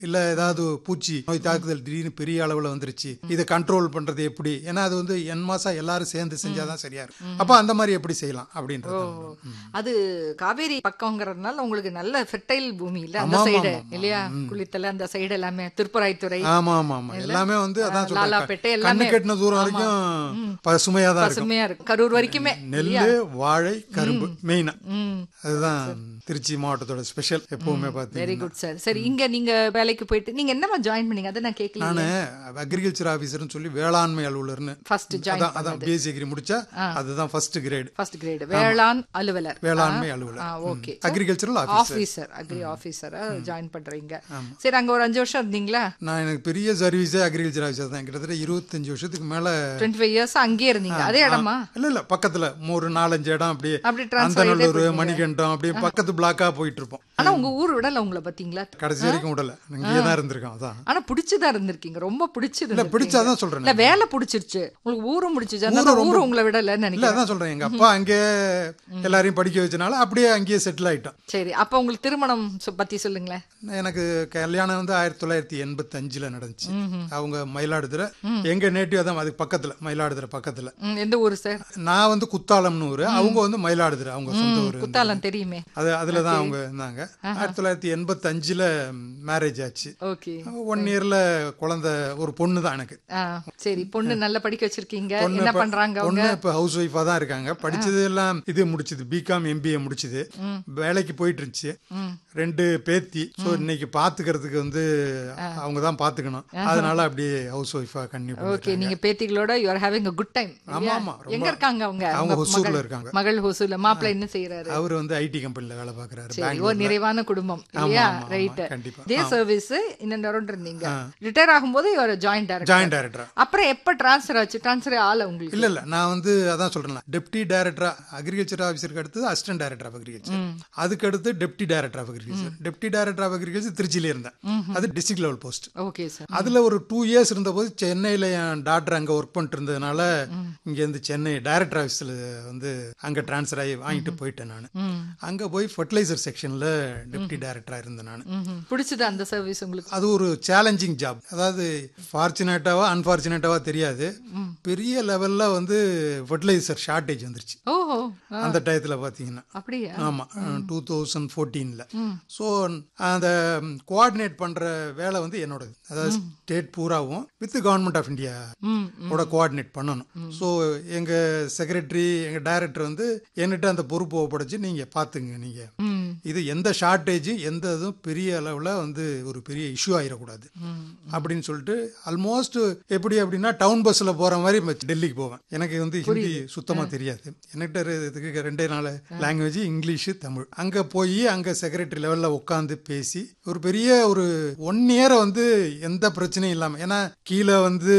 இல்ல ஏதாவது பூச்சி நோய் தாக்குதல் திடீர்னு பெரிய அளவுல வந்துருச்சு இதை கண்ட்ரோல் பண்றது எப்படி ஏன்னா அது வந்து என் மாசம் எல்லாரும் சேர்ந்து செஞ்சாதான் சரியா இருக்கும் அப்ப அந்த மாதிரி எப்படி செய்யலாம் அப்படின்றது அது காவேரி பக்கம்ங்கிறதுனால உங்களுக்கு நல்ல ஃபெர்டைல் பூமி இல்ல அந்த ஆமா, சைடு ஆமா, ஆமா. இல்லையா குளித்தல அந்த சைடு எல்லாமே திருப்பராய்த்துறை ஆமா ஆமா ஆமா எல்லாமே வந்து அதான் லாலாப்பேட்டை சொல்றேன் எல்லாமே. கண்ணு கெட்டின தூரம் வரைக்கும் பசுமையா தான் இருக்கும் பசுமையா இருக்கு கரூர் வரைக்குமே நெல்லு வாழை கரும்பு மெயினா ம் அதுதான் திருச்சி மாவட்டத்தோட ஸ்பெஷல் எப்பவுமே வெரி பாத்தீங்கன்னா குட் சார் சரி இங்க நீங்க வேலைக்கு போயிட்டு நீங்க என்னமா ஜாயின் பண்ணீங்க அதை நான் கேட்கல நானு அக்ரிகல்ச்சர் ஆபீசர்னு சொல்லி வேளாண்மை அலுவலர்னு ஃபர்ஸ்ட் ஜாயின் அதான் அதான் பிஎஸ்சி டிகிரி முடிச்சா அதுதான் ஃபர்ஸ்ட் கிரேடு ஃபர்ஸ்ட் கிரேட் வேளாண் அலுவலர் வேளாண்மை ஆ அலுவலர் okay agricultural officer officer agri ஆபீசரா ஜாயின் பண்றீங்க சரி அங்க ஒரு அஞ்சு வருஷம் இருந்தீங்களா நான் எனக்கு பெரிய சர்வீஸே அக்ரிகல்ச்சர் ஆஃபீஸர் தான் கிட்டத்தட்ட இருபத்தஞ்சு வருஷத்துக்கு மேல டுவெண்ட்டி ஃபைவ் இயர்ஸ் அங்கேயே இருந்தீங்க அதே இடமா இல்ல இல்ல பக்கத்துல ஒரு நாலஞ்சு இடம் அப்படியே அப்படி transfer அந்தநல்லூர் மணிகண்டம் அப்படியே பக்கத்து பிளாக்கா போயிட்டு இருப்போம் ஆனா உங்க ஊர் விடல உங்களை பாத்தீங்களா கடைசி வரைக்கும் விடல இங்கேயே தான் இருந்திருக்கோம் அதான் ஆனா பிடிச்சுதான் இருந்திருக்கீங்க ரொம்ப பிடிச்சது இல்ல பிடிச்சாதான் சொல்றேன் இல்ல வேலை பிடிச்சிருச்சு உங்களுக்கு ஊரும் பிடிச்சிச்சு அதனால ஊரு உங்களை விடலன்னு இல்ல நினைக்கிறேன் அதான் சொல்றேன் எங்க அப்பா அங்கே எல்லாரையும் படிக்க வச்சனால அப்படியே அங்கேயே செட்டில் ஆயிட்டோம் சரி அப்ப உங்களுக்கு திருமணம் சொ- பத்தி சொல்லுங்களேன் எனக்கு கல்யாணம் வந்து ஆயிரத்தி தொள்ளாயிரத்தி எண்பத்தி அஞ்சுல நடந்துச்சு அவங்க மயிலாடுதுறை எங்க நேட்டிவ் தான் அதுக்கு பக்கத்துல மயிலாடுதுறை பக்கத்துல ம், எந்த ஊரு சார் நான் வந்து குத்தாலம்னு ஊரு அவங்க வந்து மயிலாடுதுறை அவங்க சொந்த ஊரு குத்தாலம் தெரியுமே அது அதுல தான் அவங்க இருந்தாங்க ஆயிரத்தி தொள்ளாயிரத்தி எண்பத்தி அஞ்சுல மேரேஜ் ஆச்சு ஓகே ஒன் இயர்ல குழந்தை ஒரு பொண்ணு தான் எனக்கு ஆ சரி பொண்ணு நல்லா படிக்க வச்சிருக்கீங்க பொண்ணு என்ன இப்ப- பண்றாங்க அவங்க பொண்ணு இப்ப ஹவுஸ் ஒய்ஃபா தான் இருக்காங்க படிச்சது எல்லாம் இது முடிச்சது பிகாம் எம்பிஏ முடிச்சது வேலைக்கு போயிட்டு இருந்துச்சு ரெண்டு பேத்தி சோ இன்னைக்கு பாத்துக்கிறதுக்கு வந்து அவங்க தான் பாத்துக்கணும் அதனால அப்படியே ஹவுஸ் ஒய்ஃபா கண்ணி ஓகே நீங்க பேத்திகளோட you are having a good time ஆமா, ஆமா, ரொம்ப. எங்க இருக்காங்க அவங்க அவங்க உங்க ஹொசூர்ல மகள்- இருக்காங்க. மகள் ஹொசூர்ல மாப்பிள்ளை என்ன செய்யறாரு அவர் வந்து ஐடி கம்பெனில வேலை பாக்குறாரு சரி ஒரு நிறைவான குடும்பம் இல்லையா ஆமா, ஆமா, ரைட் கண்டிப்பா. இதே சர்வீஸ் இன்னும் அரௌண்ட் இருந்தீங்க ரிட்டையர் ஆகும்போது ஒரு ஜாயிண்ட் டைரக்டர் ஜாயிண்ட் டைரக்டரா அப்புறம் எப்ப டிரான்ஸ்ஃபர் ஆச்சு டிரான்ஸ்ஃபர் ஆல உங்களுக்கு இல்ல இல்ல நான் வந்து அதான் சொல்றேன் டெப்டி டைரக்டரா அக்ரிகல்ச்சர் ஆஃபீஸருக்கு அடுத்தது அசிஸ்டன்ட் டைரக்டர் ஆஃப் அக்ரிகல்ச்சர் அதுக்கு அடுத்து deputy director of agriculture deputy director of agriculture திருச்சியில இருந்தேன் அது district level post okay sir அதுல ஒரு டூ இயர்ஸ் இருந்தபோது சென்னையில என் டாக்டர் அங்க ஒர்க் பண்ணிட்டு இருந்ததுனால இங்க இருந்து சென்னை டைரக்டர் ஆஃபீஸ்ல வந்து அங்க டிரான்ஸ்ஃபர் ஆகி வாங்கிட்டு போயிட்டேன் நான் அங்க போய் ஃபர்டிலைசர் செக்ஷன்ல டெப்டி டைரக்டரா இருந்தேன் நான் பிடிச்சது அந்த சர்வீஸ் உங்களுக்கு அது ஒரு சேலஞ்சிங் ஜாப் அதாவது ஃபார்ச்சுனேட்டாவா அன்பார்ச்சுனேட்டாவா தெரியாது பெரிய லெவல்ல வந்து ஃபர்டிலைசர் ஷார்ட்டேஜ் வந்துருச்சு ஓஹோ அந்த டயத்துல பாத்தீங்கன்னா அப்படியா ஆமா டூ தௌசண்ட் ஃபோர்டீன்ல ஸோ அந்த கோஆர்டினேட் பண்ற வேலை வந்து என்னோடது அதாவது ஸ்டேட் பூராவும் வித் கவர்மெண்ட் ஆஃப் இந்தியா ம் ஓட கோஆர்டினேட் பண்ணணும் ஸோ எங்க செக்ரட்டரி எங்க டைரக்டர் வந்து என்கிட்ட அந்த பொறுப்பு ஒப்படைச்சு நீங்க பாத்துங்க நீங்க ம் இது எந்த ஷார்ட்டேஜ் எந்த இதுவும் பெரிய அளவில் வந்து ஒரு பெரிய இஷ்யூ ஆயிடக்கூடாது அப்படின்னு சொல்லிட்டு ஆல்மோஸ்ட் எப்படி அப்படின்னா டவுன் பஸ்ஸில் போகிற மாதிரி ம- டெல்லிக்கு போவேன் எனக்கு வந்து ஹிந்தி சுத்தமாக தெரியாது என்கிட்ட இரு- இதுக்கு ரெண்டே நாள் லாங்குவேஜ் இங்கிலீஷு தமிழ் அங்கே போய் அங்கே செக்ரட்டரி லெவலில் உட்காந்து பேசி ஒரு பெரிய ஒரு ஒன் இயரை வந்து எந்த பிரச்சனையும் இல்லாமல் ஏன்னா கீழே வந்து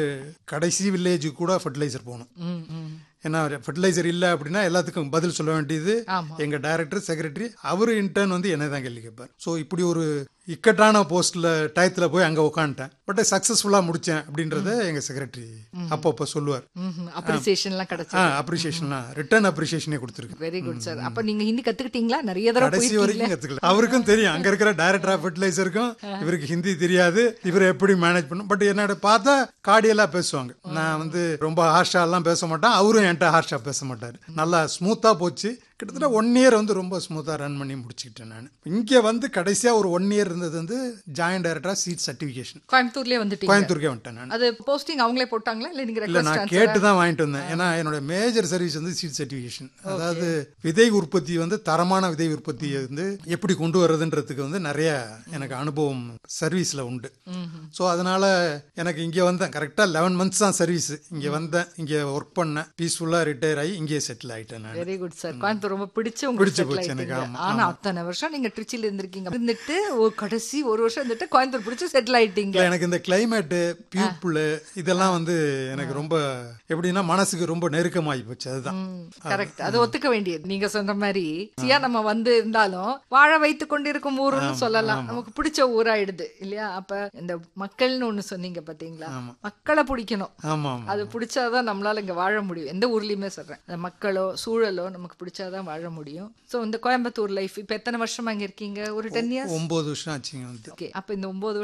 கடைசி வில்லேஜுக்கு கூட ஃபர்டிலைசர் போகணும் ம் ம் ஏன்னா ஃபர்டிலைசர் இல்லை அப்படின்னா எல்லாத்துக்கும் பதில் சொல்ல வேண்டியது ஆமா எங்க டைரக்டர் செக்ரட்டரி அவரு இன்டர்ன் வந்து என்ன தான் கேள்வி கேட்பார் ஸோ இப்படி ஒரு இக்கட்டான போஸ்ட்ல டயத்துல போய் அங்க உட்காந்துட்டேன் பட் சக்சஸ்ஃபுல்லா முடிச்சேன் அப்படின்றத எங்க செக்ரட்டரி அப்பப்போ சொல்லுவார் ம் அப்ரிசியேஷன்லாம் கிடைச்சு அப்ரிசியேஷன்லாம் ரிட்டர்ன் அப்ரிசியேஷனே கொடுத்துருக்கு வெரி குட் சார் அப்ப நீங்க ஹிந்தி கத்துக்கிட்டீங்களா நிறைய தடவை கடைசி போயிருக்கீங்களா வரைக்கும் கத்துக்கல அவருக்கும் தெரியும் அங்க இருக்கிற டைரக்டர் ஆஃப் ஃபர்டிலைசருக்கும் இவருக்கு ஹிந்தி தெரியாது இவர் எப்படி மேனேஜ் பண்ணும் பட் என்னோட பார்த்தா கார்டியலா பேசுவாங்க நான் வந்து ரொம்ப ஹார்ஷா எல்லாம் பேச மாட்டேன் அவரும் என்கிட்ட ஹார்ஷா பேச மாட்டாரு நல்லா ஸ்மூத்தா போச்சு கிட்டத்தட்ட ஒன் இயர் வந்து ரொம்ப ஸ்மூத்தா ரன் பண்ணி முடிச்சுக்கிட்டேன் நான் இங்க வந்து கடைசியா ஒரு ஒன் இயர் இருந்தது வந்து ஜாயின்ட் டைரக்டரா சீட் சர்டிபிகேஷன் கோயம்புத்தூர்லயே வந்துட்டீங்க கோயம்புத்தூருக்கே வந்துட்டேன் நான் அது போஸ்டிங் அவங்களே போட்டாங்களா இல்ல நீங்க இல்ல ரெக்வஸ்ட் நான் கேட்டு தான் வாங்கிட்டு வந்தேன் ஏன்னா என்னோட மேஜர் சர்வீஸ் வந்து சீட் சர்டிஃபிகேஷன் அதாவது விதை உற்பத்தி வந்து தரமான விதை உற்பத்தியை வந்து எப்படி கொண்டு வர்றதுன்றதுக்கு வந்து நிறைய எனக்கு அனுபவம் சர்வீஸ்ல உண்டு ஸோ அதனால எனக்கு இங்க வந்தேன் கரெக்டா லெவன் மந்த்ஸ் தான் சர்வீஸ் இங்க வந்தேன் இங்க ஒர்க் பண்ணேன் பீஸ்ஃபுல்லா ரிட்டையர் ஆகி இங்கேயே செட்டில் ஆயிட்டேன் நான் வெரி குட் சார் கோயம்புத்தூர் ரொம்ப பிடிச்சு உங்களுக்கு பிடிச்சு settle போச்சு எனக்கு, ஆயிட்டீங்க. ஆமா, ஆனா அத்தனை வருஷம் நீங்க திருச்சியில இருந்திருக்கீங்க இருந்துட்டு ஒரு கடைசி ஒரு வருஷம் இருந்துட்டு கோயம்புத்தூர் பிடிச்சு செட்டில் ஆயிட்டீங்க இல்ல, எனக்கு இந்த கிளைமேட்டு பீப்புள் இதெல்லாம் வந்து எனக்கு ரொம்ப எப்படின்னா மனசுக்கு ரொம்ப நெருக்கமாகி போச்சு அதுதான் கரெக்ட் அது ஒத்துக்க வேண்டியது நீங்க சொன்ன மாதிரி சியா நம்ம வந்து இருந்தாலும் வாழ வைத்து கொண்டிருக்கும் ஊருன்னு சொல்லலாம் நமக்கு பிடிச்ச ஊராயிடுது இல்லையா அப்ப இந்த மக்கள்னு ஒண்ணு சொன்னீங்க பாத்தீங்களா மக்களை பிடிக்கணும் ஆமா ஆமா அது பிடிச்சாதான் நம்மளால இங்க வாழ முடியும் எந்த ஊர்லயுமே சொல்றேன் அந்த மக்களோ சூழலோ நமக்கு பிடிச்சாதான் தான் வாழ முடியும் ஸோ இந்த கோயம்புத்தூர் லைஃப் இப்போ எத்தனை வருஷமா இங்க இருக்கீங்க ஒரு டென் இயர்ஸ் ஒம்பது வருஷம் ஆச்சுங்க வந்து ஓகே அப்போ இந்த ஒன்பது